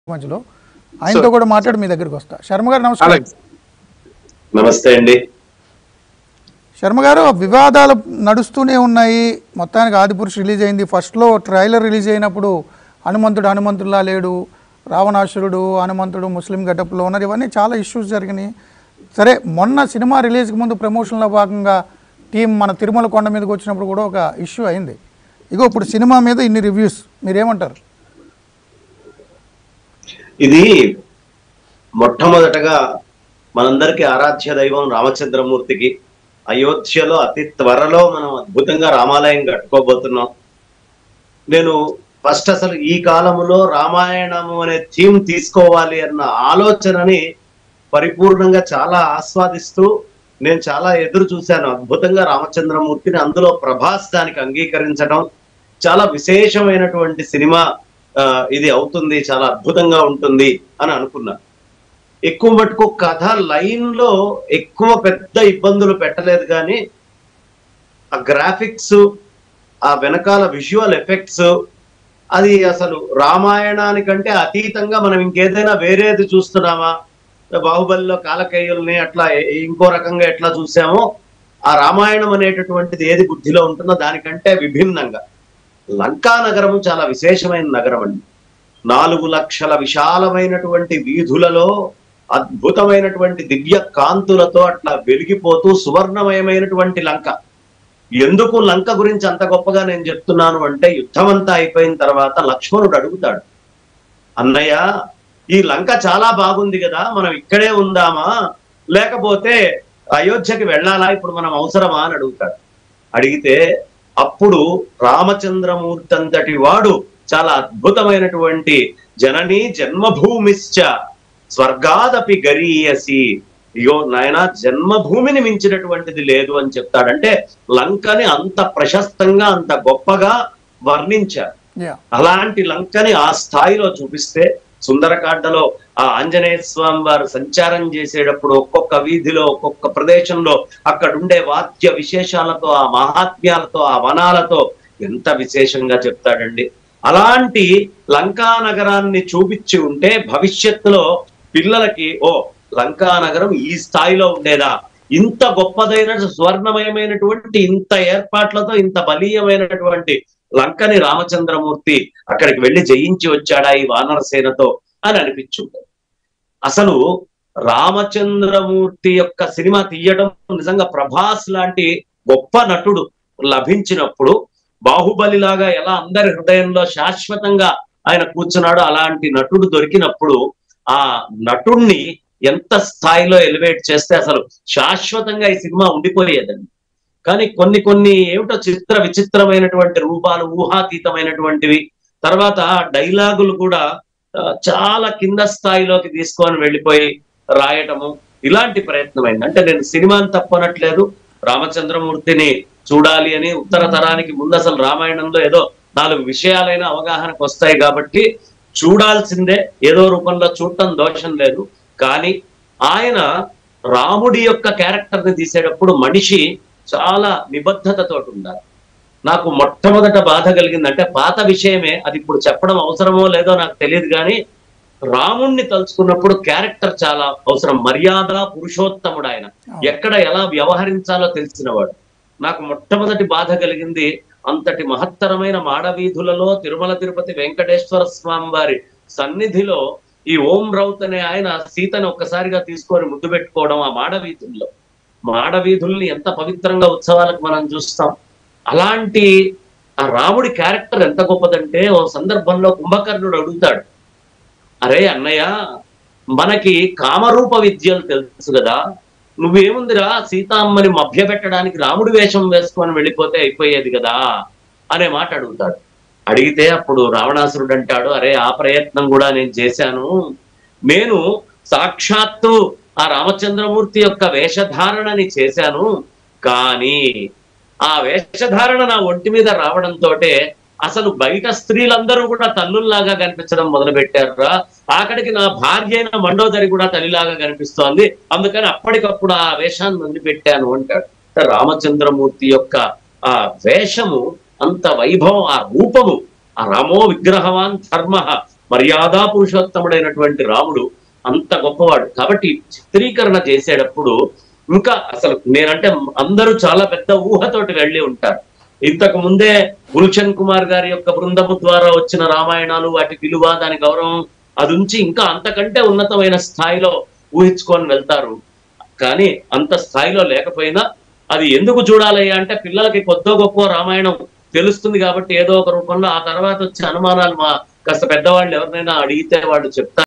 మధ్యలో ఆయనతో కూడా మాట్లాడి మీ దగ్గరికి వస్తా శర్మ గారు నమస్కారం అలాగే నమస్తే అండి శర్మ గారు వివాదాలు నడుస్తూనే ఉన్నాయి మొత్తానికి ఆదిపురుష్ రిలీజ్ అయింది ఫస్ట్లో ట్రైలర్ రిలీజ్ అయినప్పుడు హనుమంతుడు హనుమంతుడిలా లేడు రావణాసురుడు హనుమంతుడు ముస్లిం గెటప్లో ఉన్నారు ఇవన్నీ చాలా ఇష్యూస్ జరిగినాయి సరే మొన్న సినిమా రిలీజ్కి ముందు ప్రమోషన్లో భాగంగా టీం మన తిరుమల కొండ మీదకి వచ్చినప్పుడు కూడా ఒక ఇష్యూ అయింది ఇగో ఇప్పుడు సినిమా మీద ఇన్ని రివ్యూస్ మీరేమంటారు ఇది మొట్టమొదటగా మనందరికీ ఆరాధ్య దైవం రామచంద్రమూర్తికి అయోధ్యలో అతి త్వరలో మనం అద్భుతంగా రామాలయం కట్టుకోబోతున్నాం నేను ఫస్ట్ అసలు ఈ కాలంలో రామాయణము అనే థీమ్ తీసుకోవాలి అన్న ఆలోచనని పరిపూర్ణంగా చాలా ఆస్వాదిస్తూ నేను చాలా ఎదురు చూశాను అద్భుతంగా రామచంద్రమూర్తిని అందులో ప్రభాస్ దానికి అంగీకరించడం చాలా విశేషమైనటువంటి సినిమా ఆ, ఇది అవుతుంది చాలా అద్భుతంగా ఉంటుంది అని అనుకున్నా ఎక్కువ మటుకు కథ లైన్ లో ఎక్కువ పెద్ద ఇబ్బందులు పెట్టలేదు కానీ ఆ గ్రాఫిక్స్ ఆ వెనకాల విజువల్ ఎఫెక్ట్స్ అది అసలు రామాయణానికంటే అతీతంగా మనం ఇంకేదైనా వేరేది చూస్తున్నామా బాహుబలిలో కాలకేయుల్ని అట్లా ఏ- ఇంకో రకంగా ఎట్లా చూసామో ఆ రామాయణం అనేటటువంటిది ఏది బుద్ధిలో ఉంటుందో దానికంటే విభిన్నంగా లంకా నగరం చాలా విశేషమైన నగరం అండి నాలుగు లక్షల విశాలమైనటువంటి వీధులలో అద్భుతమైనటువంటి దివ్య కాంతులతో అట్లా వెలిగిపోతూ సువర్ణమయమైనటువంటి లంక ఎందుకు లంక గురించి అంత గొప్పగా నేను చెప్తున్నాను అంటే యుద్ధం అంతా అయిపోయిన తర్వాత లక్ష్మణుడు అడుగుతాడు అన్నయ్య ఈ లంక చాలా బాగుంది కదా మనం ఇక్కడే ఉందామా లేకపోతే అయోధ్యకి వెళ్ళాలా ఇప్పుడు మనం అవసరమా అని అడుగుతాడు అడిగితే అప్పుడు రామచంద్రమూర్తి అంతటి వాడు చాలా అద్భుతమైనటువంటి జనని జన్మభూమిశ్చ స్వర్గాదపి గరీయసి అయ్యో నాయన జన్మభూమిని మించినటువంటిది లేదు అని చెప్తాడంటే లంకని అంత ప్రశస్తంగా అంత గొప్పగా వర్ణించారు యా అలాంటి లంకని ఆ స్థాయిలో చూపిస్తే సుందరకాండలో ఆ ఆంజనేయ స్వామి వారు సంచారం చేసేటప్పుడు ఒక్కొక్క వీధిలో ఒక్కొక్క ప్రదేశంలో అక్కడ ఉండే వాద్య విశేషాలతో ఆ మహాత్మ్యాలతో ఆ వనాలతో ఎంత విశేషంగా చెప్తాడండి అలాంటి లంకా నగరాన్ని చూపించి ఉంటే భవిష్యత్తులో పిల్లలకి ఓ లంకా నగరం ఈ స్థాయిలో ఉండేదా ఇంత గొప్పదైన స్వర్ణమయమైనటువంటి ఇంత ఏర్పాట్లతో ఇంత బలీయమైనటువంటి లంకని రామచంద్రమూర్తి అక్కడికి వెళ్లి జయించి వచ్చాడా ఈ వానరసేనతో అని అనిపించుంటది అసలు రామచంద్రమూర్తి యొక్క సినిమా తీయడం నిజంగా ప్రభాస్ లాంటి గొప్ప నటుడు లభించినప్పుడు బాహుబలి లాగా ఎలా అందరి హృదయంలో శాశ్వతంగా ఆయన కూర్చున్నాడో అలాంటి నటుడు దొరికినప్పుడు ఆ నటుణ్ణి ఎంత స్థాయిలో ఎలివేట్ చేస్తే అసలు శాశ్వతంగా ఈ సినిమా ఉండిపోయేదండి కానీ కొన్ని కొన్ని ఏమిటో చిత్ర విచిత్రమైనటువంటి రూపాలు ఊహాతీతమైనటువంటివి తర్వాత డైలాగులు కూడా ఆ, చాలా కింద స్థాయిలోకి తీసుకొని వెళ్ళిపోయి రాయటము ఇలాంటి ప్రయత్నం అయింది అంటే నేను సినిమాని తప్పనట్లేదు రామచంద్రమూర్తిని చూడాలి అని ఉత్తర తరానికి ముందు అసలు రామాయణంలో ఏదో నాలుగు విషయాలైన అవగాహనకు వస్తాయి కాబట్టి చూడాల్సిందే ఏదో రూపంలో చూడటం దోషం లేదు కానీ ఆయన రాముడి యొక్క క్యారెక్టర్ ని తీసేటప్పుడు మనిషి చాలా నిబద్ధతతో ఉండాలి నాకు మొట్టమొదట బాధ కలిగింది అంటే పాత విషయమే అది ఇప్పుడు చెప్పడం అవసరమో లేదో నాకు తెలియదు కానీ రాముణ్ణి తలుచుకున్నప్పుడు క్యారెక్టర్ చాలా అవసరం మర్యాద పురుషోత్తముడు ఆయన ఎక్కడ ఎలా వ్యవహరించాలో తెలిసినవాడు నాకు మొట్టమొదటి బాధ కలిగింది అంతటి మహత్తరమైన మాడవీధులలో తిరుమల తిరుపతి వెంకటేశ్వర స్వామి వారి సన్నిధిలో ఈ ఓం రౌత్ అనే ఆయన సీతను ఒక్కసారిగా తీసుకొని ముద్దు పెట్టుకోవడం ఆ మాడవీధుల్లో మాడవీధుల్ని ఎంత పవిత్రంగా ఉత్సవాలకు మనం చూస్తాం అలాంటి ఆ రాముడి క్యారెక్టర్ ఎంత గొప్పదంటే ఓ సందర్భంలో కుంభకర్ణుడు అడుగుతాడు అరే అన్నయ్య మనకి కామరూప విద్యలు తెలుసు కదా నువ్వేముందిరా సీతామ్మని మభ్యపెట్టడానికి రాముడి వేషం వేసుకొని వెళ్ళిపోతే అయిపోయేది కదా అనే మాట అడుగుతాడు అడిగితే అప్పుడు రావణాసురుడు అంటాడు అరే ఆ ప్రయత్నం కూడా నేను చేశాను నేను సాక్షాత్తు ఆ రామచంద్రమూర్తి యొక్క వేషధారణని చేశాను కానీ ఆ వేషధారణ నా ఒంటి మీద రావడంతో అసలు బయట స్త్రీలందరూ కూడా తల్లుల్లాగా కనిపించడం మొదలు పెట్టారురా ఆఖడికి నా భార్య అయిన మండోదరి కూడా తల్లిలాగా కనిపిస్తోంది అందుకని అప్పటికప్పుడు ఆ వేషాన్ని వదిలిపెట్టాను అంటాడు అంటే రామచంద్రమూర్తి యొక్క ఆ వేషము అంత వైభవం ఆ రూపము ఆ రామో విగ్రహవాన్ ధర్మ మర్యాదా పురుషోత్తముడైనటువంటి రాముడు అంత గొప్పవాడు కాబట్టి చిత్రీకరణ చేసేటప్పుడు ఇంకా అసలు నేనంటే అందరూ చాలా పెద్ద ఊహతోటి వెళ్ళి ఉంటారు ఇంతకు ముందే గుల్షన్ కుమార్ గారి యొక్క బృందము ద్వారా వచ్చిన రామాయణాలు వాటి విలువ దాని గౌరవం అది ఉంచి ఇంకా అంతకంటే ఉన్నతమైన స్థాయిలో ఊహించుకొని వెళ్తారు కానీ అంత స్థాయిలో లేకపోయినా అది ఎందుకు చూడాలి అంటే పిల్లలకి కొద్దో గొప్ప రామాయణం తెలుస్తుంది కాబట్టి ఏదో ఒక రూపంలో ఆ తర్వాత వచ్చే అనుమానాలు మా కాస్త పెద్దవాళ్ళు ఎవరినైనా అడిగితే వాళ్ళు చెప్తారు